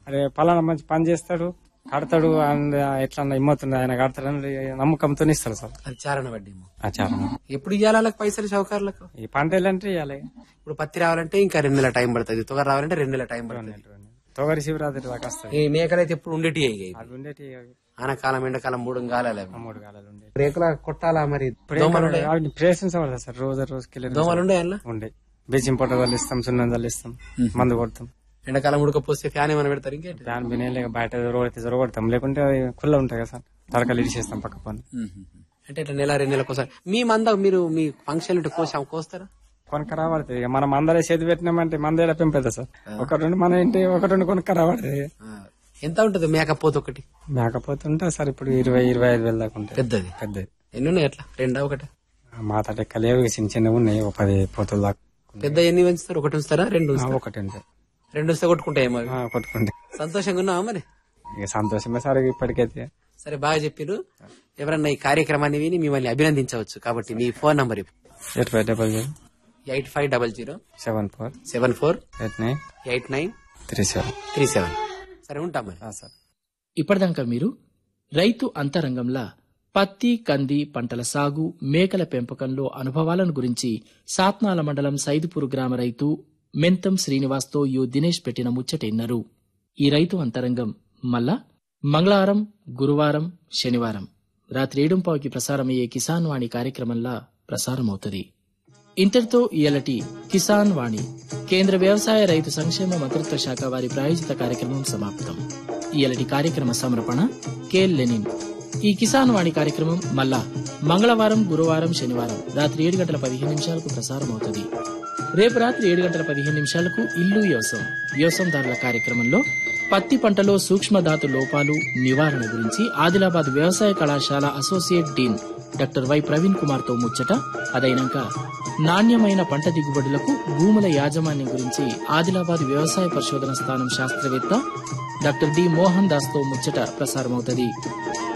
అరే పలానా మంచి పని చేస్తాడు కడతాడు అండ్ ఎట్లా ఇమ్మవుతుంది ఆయన కడతాడని నమ్మకంతో ఇస్తారు సార్ అది చారణ వడ్డీ ఆచారం ఎప్పుడు ఇవ్వాలి వాళ్ళకి పైసలు షౌకారులకు ఈ పంట అంటే ఇవ్వాలి ఇప్పుడు పత్తి రావాలంటే ఇంకా రెండు నెలల టైం పడుతుంది తొగర రావాలంటే రెండు నెలల టైం పడుతుంది తొగరి శివరాత్రి దాకా వస్తాయి ఈ మేకలు అయితే ఎప్పుడు ఉండేటి అవి ఉండేటి అవి ఆనకాలం ఎండాకాలం మూడు గాలాలి అవి. మూడు కాలాలు ఉండేవి రేకుల కొట్టాలా మరి దోమలు ఉండే అవి ప్రేసించబడదు సార్ రోజు రోజుకి దోమలు ఉండే అందులో? ఉండే బీచింగ్ పొట్ట చల్లిస్తాం సున్నం చల్లిస్తాం మందు కొడతాం ఎండాకాలం ఉడకపోస్తే ఫ్యాన్ ఏమైనా పెడతారు ఇంకేంటి ఫ్యాన్ బినే బయట రోడ్ అయితే జొరగొడతాం లేకుంటే అవి కుల్ల ఉంటాయి కదా సార్ తరకలు ఇడిచేస్తాం పక్క పని అంటే ఇట్లా నెల రెండు నెలలకు ఒకసారి మీ మంద మీరు మీ ఫంక్షన్ ఉంటే కోసాం కోస్తారా కొనక రాబడుతుంది ఇక మనం అందరే చేతి పెట్టినామంటే మంద ఎలా పెంపేదా సార్ ఒక రెండు మన ఇంటి ఒక రెండు కొనక రాబడుతుంది ఆ. ఎంత ఉంటుంది మేకపోతే ఒకటి మేకపోతే ఉంటే సార్ ఇప్పుడు ఇరవై ఇరవై ఐదు వేల దాకా ఉంటాయి పెద్దది పెద్దది ఎన్ని ఉన్నాయి అట్లా రెండా ఒకటి మా తాట ఎక్కలేవు ఇక చిన్న చిన్నవి ఉన్నాయి ఒక పది పోతుల దాకా పెద్ద ఎన్ని పెంచుతారు ఒకటి ఉంచుతారా రెండు ఆ, ఉంచుతారా? ఒకటి ఉంటాయి రెండు వస్తే కొట్టుకుంటాయేమో అవి. ఆ, కొట్టుకుంటే సంతోషంగా ఉన్నావా మరి ఇక సంతోషమే సార్ ఇప్పటికైతే సరే బాగా చెప్పారు ఎవరన్నా ఈ కార్యక్రమాన్ని విని మిమ్మల్ని అభినందించవచ్చు కాబట్టి మీ phone number eight five double zero eight five double zero seven four seven four eight nine eight nine three seven three seven సరే ఉంటాం మరి సార్ ఇప్పటిదాకా మీరు రైతు అంతరంగంలా పత్తి కంది పంటల సాగు మేకల పెంపకంలో అనుభవాలను గురించి సాత్నాల మండలం సైదుపూర్ గ్రామ రైతు మెంతం శ్రీనివాస్తో యు దినేష్ పెట్టిన ముచ్చటిన్నారు ఈ రైతు అంతరంగం మళ్ళా మంగళవారం గురువారం శనివారం రాత్రి ఏడుంపావుకి ప్రసారమయ్యే కిసాన్ వాణి కార్యక్రమంలా ప్రసారమవుతుంది ఇంతటితో ఇయలటి కిసాన్ వాణి కేంద్ర వ్యవసాయ రైతు సంక్షేమ మంత్రిత్వ శాఖ వారి ప్రాయోజిత కార్యక్రమం సమాప్తం ఇయలటి కార్యక్రమ సమర్పణ కె లెనిన్ ఈ కిసాన్ వాణి కార్యక్రమం మళ్ళా మంగళవారం గురువారం శనివారం రాత్రి ఏడు గంటల పదిహేను నిమిషాలకు ప్రసారం అవుతుంది రేపు రాత్రి ఏడు గంటల పదిహేను నిమిషాలకు ఇల్లు వ్యవసాయం వ్యవసాయదారుల కార్యక్రమంలో పత్తి పంటలో సూక్ష్మధాతు లోపాలు నివారణ గురించి ఆదిలాబాద్ వ్యవసాయ కళాశాల associate dean doctor Y Praveen Kumar తో ముచ్చట అదైనాక నాణ్యమైన పంట దిగుబడులకు భూముల యాజమాన్యం గురించి ఆదిలాబాద్ వ్యవసాయ పరిశోధన స్థానం శాస్త్రవేత్త డాక్టర్ డి మోహన్ దాస్ తో ముచ్చట ప్రసారమవుతుంది